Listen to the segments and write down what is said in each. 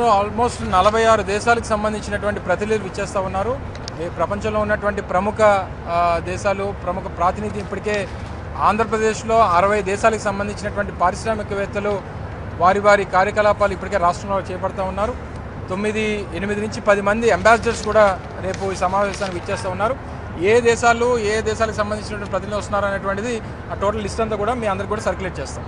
Almost నలభై ఆరు దేశాలకు సంబంధించినటువంటి ప్రతినిధులు ఇచ్చేస్తూ ఉన్నారు ఈ ప్రపంచంలో ఉన్నటువంటి ప్రముఖ ఆ, దేశాలు ప్రముఖ ప్రాతినిధ్యం ఇప్పటికే ఆంధ్రప్రదేశ్లో అరవై దేశాలకు సంబంధించినటువంటి పారిశ్రామికవేత్తలు వారి వారి కార్యకలాపాలు ఇప్పటికే రాష్ట్రంలో చేపడతా ఉన్నారు తొమ్మిది ఎనిమిది నుంచి పది మంది అంబాసిడర్స్ కూడా రేపు ఈ సమావేశానికి ఇచ్చేస్తూ ఉన్నారు ఏ దేశాలు ఏ దేశాలకు సంబంధించినటువంటి ప్రతినిధులు వస్తున్నారు అనేటువంటిది ఆ టోటల్ లిస్ట్ అంతా కూడా మీ అందరికి కూడా సర్క్యులేట్ చేస్తాం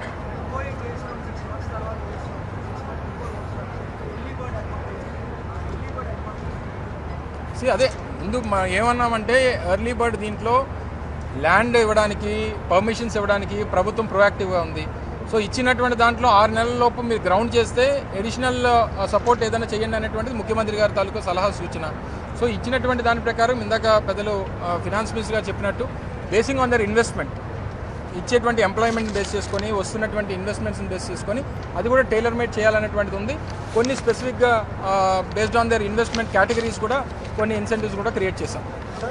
See, అదే ముందు మ- ఏమన్నామంటే ఎర్లీ బర్డ్ దీంట్లో ల్యాండ్ ఇవ్వడానికి పర్మిషన్స్ ఇవ్వడానికి ప్రభుత్వం ప్రొయాక్టివ్గా ఉంది సో ఇచ్చినటువంటి దాంట్లో ఆరు నెలల లోపు మీరు గ్రౌండ్ చేస్తే ఎడిషనల్ సపోర్ట్ ఏదైనా చేయండి అనేటువంటిది ముఖ్యమంత్రి గారి తాలూకా సలహా సూచన సో ఇచ్చినటువంటి దాని ప్రకారం ఇందాక పెద్దలు ఫినాన్స్ మినిస్టర్ గారు చెప్పినట్టు బేసింగ్ ఆన్ దర్ ఇన్వెస్ట్మెంట్ ఇచ్చేటువంటి ఎంప్లాయ్మెంట్ బేస్ చేసుకొని వస్తున్నటువంటి ఇన్వెస్ట్మెంట్స్ని బేస్ చేసుకొని అది కూడా టైలర్ మేడ్ చేయాలనేటువంటిది ఉంది కొన్ని స్పెసిఫిక్గా based on their investment categories కూడా కొన్ని ఇన్సెంటివ్స్ కూడా క్రియేట్ చేశాం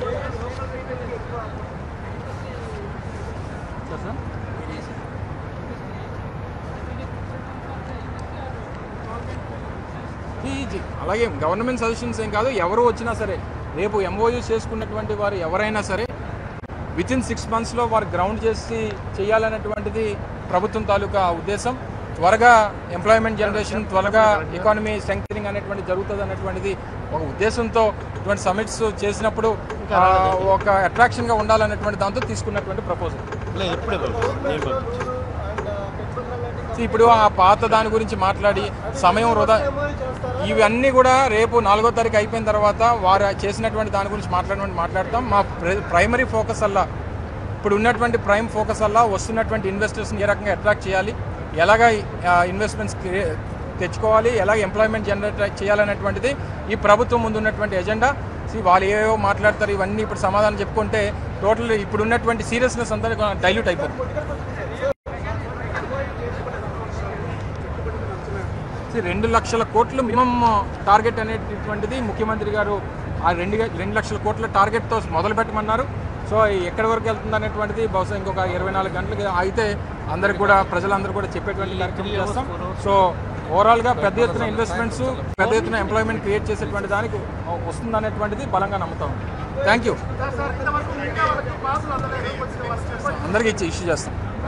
ఈ జి- అలాగే గవర్నమెంట్ సజెషన్స్ ఏం కాదు ఎవరు వచ్చినా సరే రేపు ఎంఓయూ చేసుకున్నటువంటి వారు ఎవరైనా సరే విత్ ఇన్ సిక్స్ మంత్స్లో వారు గ్రౌండ్ చేసి చేయాలనేటువంటిది ప్రభుత్వం తాలూకా ఉద్దేశం త్వరగా ఎంప్లాయ్మెంట్ జనరేషన్ త్వరగా ఎకానమీ స్ట్రెంగ్ అనేటువంటి జరుగుతుంది అనేటువంటిది ఒక ఉద్దేశంతో ఇటువంటి సమిట్స్ చేసినప్పుడు ఆ, ఒక అట్రాక్షన్గా ఉండాలనేటువంటి దాంతో తీసుకున్నటువంటి ప్రపోజల్ లేదు ఎప్పుడు ఇవ్వరు. నేను పంపించాను. ఇప్పుడు ఆ పాత దాని గురించి మాట్లాడి సమయం వృధా ఇవన్నీ కూడా రేపు నాలుగో తారీఖు అయిపోయిన తర్వాత వారు చేసినటువంటి దాని గురించి మాట్లాడమని మాట్లాడతాం మా ప్ర- ప్రైమరీ ఫోకస్ అల్లా ఇప్పుడు ఉన్నటువంటి ప్రైమ్ ఫోకస్ అల్లా వస్తున్నటువంటి ఇన్వెస్టర్స్ని ఏ రకంగా అట్రాక్ట్ చేయాలి ఎలాగ ఇన్వెస్ట్మెంట్స్ తెచ్చుకోవాలి ఎలాగ ఎంప్లాయ్మెంట్ జనరేట్ చేయాలనేటువంటిది ఈ ప్రభుత్వం ముందు ఉన్నటువంటి ఎజెండా See, వాళ్ళు ఏవో మాట్లాడతారు ఇవన్నీ ఇప్పుడు సమాధానం చెప్పుకుంటే టోటల్ ఇప్పుడు ఉన్నటువంటి సీరియస్నెస్ అంతా డైల్యూట్ అయిపోతుంది See, రెండు లక్షల కోట్లు మినిమం టార్గెట్ అనేటటువంటిది ముఖ్యమంత్రి గారు ఆ రెండు రెండు లక్షల కోట్ల టార్గెట్తో మొదలు పెట్టమన్నారు సో ఎక్కడి వరకు వెళ్తుంది అనేటువంటిది బహుశా ఇంకొక ఇరవై నాలుగు గంటలకి అయితే అందరికి కూడా ప్రజలందరూ కూడా చెప్పేటువంటి కార్యక్రమం చేస్తాం సో ఓవరాల్గా పెద్ద ఎత్తున ఇన్వెస్ట్మెంట్స్ పెద్ద ఎత్తున ఎంప్లాయ్మెంట్ క్రియేట్ చేసేటువంటి దానికి వస్తుంది అనేటువంటిది బలంగా నమ్ముతాం థ్యాంక్ యూ అందరికీ ఇచ్చి ఇష్యూ చేస్తాం